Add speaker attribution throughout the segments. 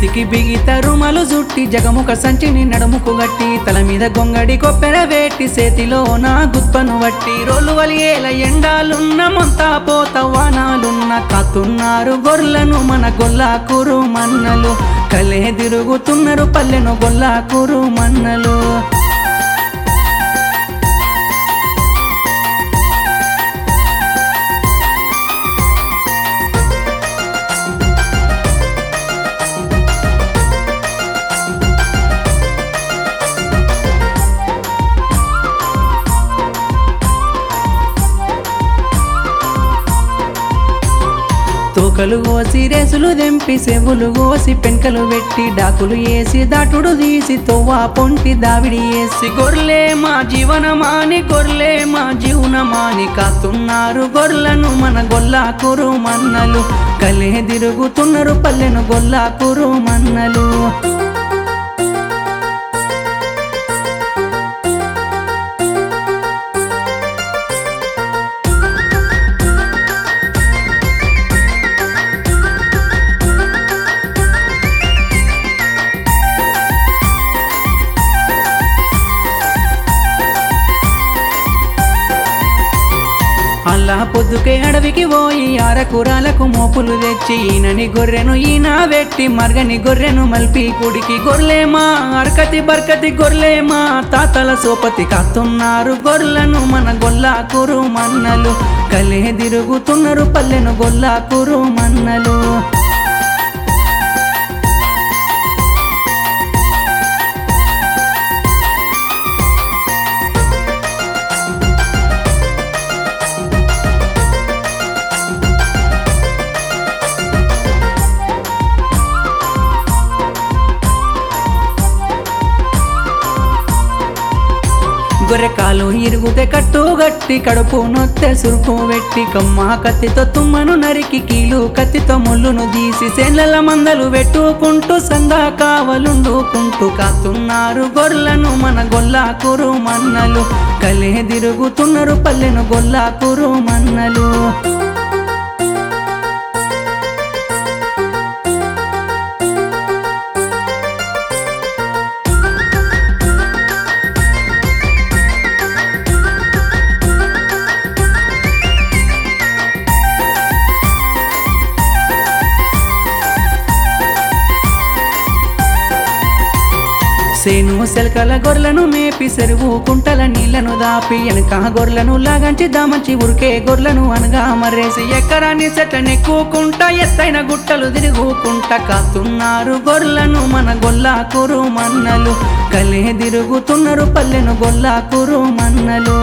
Speaker 1: చేతికి బిగిత రుమలు జుట్టి జగముఖ సంచిని నడుముకు గట్టి తల మీద గొంగడి కొప్పెర వేట్టి చేతిలో నా గుప్పను వట్టి రోలు వలియేల ఎండాలున్న మొంత పోత వానాలున్న కాతున్నారు గొర్రెలను మన గొల్లాకూరు మన్నలు కలే తిరుగుతున్నారు పల్లెను గొల్లాకూరు మన్నలు తోకలు కోసి రేసులు దెంపి సెవులు కోసి పెంకలు పెట్టి డాకులు వేసి దాటుడు తీసి తొవ్వ పొంటి దావిడి వేసి గొర్రెలే మా జీవనమాని గొర్రెలే మా జీవనమాని కాస్తున్నారు గొర్రెలను మన గొల్లాకురు మన్నలు కలే తిరుగుతున్నారు పల్లెను గొల్లాకురు మన్నలు అల్లా పొద్దుకే అడవికి పోయి ఆరకూరాలకు మోపులు తెచ్చి ఈయనని గొర్రెను ఈయన వెట్టి మరగని గొర్రెను మల్పి కుడికి గొర్రెమా అరకతి బర్కతి గొర్రెమా తాతల సోపతి కాస్తున్నారు గొర్రెలను మన గొల్లాకూరు మన్నలు కలే తిరుగుతున్నారు పల్లెను గొల్లాకూరు మన్నలు గొర్రె కాలు ఇరుగుతే కట్టు గట్టి కడుపు నొత్తె సురుకు పెట్టి కమ్మ కత్తితో తుమ్మను నరికి కీలు కత్తితో ముళ్ళును తీసి సేన్ల మందలు పెట్టుకుంటూ సందా కావలుండుకుంటూ కాస్తున్నారు గొర్రెలను మన గొల్లాకూరు మన్నలు కలే తిరుగుతున్నారు పల్లెను గొల్లాకూరు మన్నలు సేను సెలకల గొర్రెలను మేపి సెరువు కుంటల నీళ్లను దాపి వెనక గొర్రెలను లాగంచి దామంచి ఉరికే గొర్రెలను అనగా మర్రేసి ఎక్కరాని చెట్లనెక్కుకుంటా ఎత్తైన గుట్టలు తిరుగుకుంటా కాస్తున్నారు గొర్రెలను మన గొల్లాకూరు మన్నలు కలే తిరుగుతున్నారు పల్లెను గొల్లాకూరు మన్నలు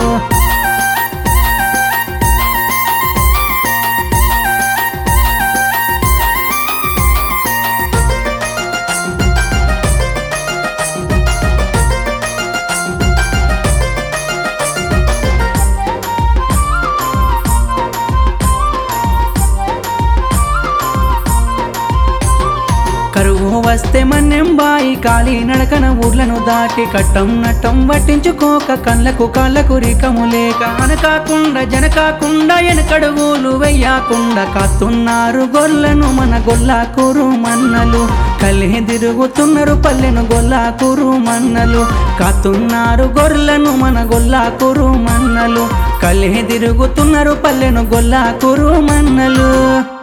Speaker 1: కరువు వస్తే మన్నెం బాయి కాలి నడకన ఊర్లను దాటి కట్టం నట్టం పట్టించుకోక కళ్ళకు కాళ్ళకు రికము లేక అనకాకుండా జనకాకుండా వెనకడుగులు వెయ్యకుండా కాస్తున్నారు గొర్రెలను మన గొల్లాకూరు మన్నలు కలే తిరుగుతున్నారు పల్లెను గొల్లాకూరు మన్నలు కాస్తున్నారు గొర్రెలను మన గొల్లాకూరు మన్నలు కలే తిరుగుతున్నారు పల్లెను గొల్లాకూరు మన్నలు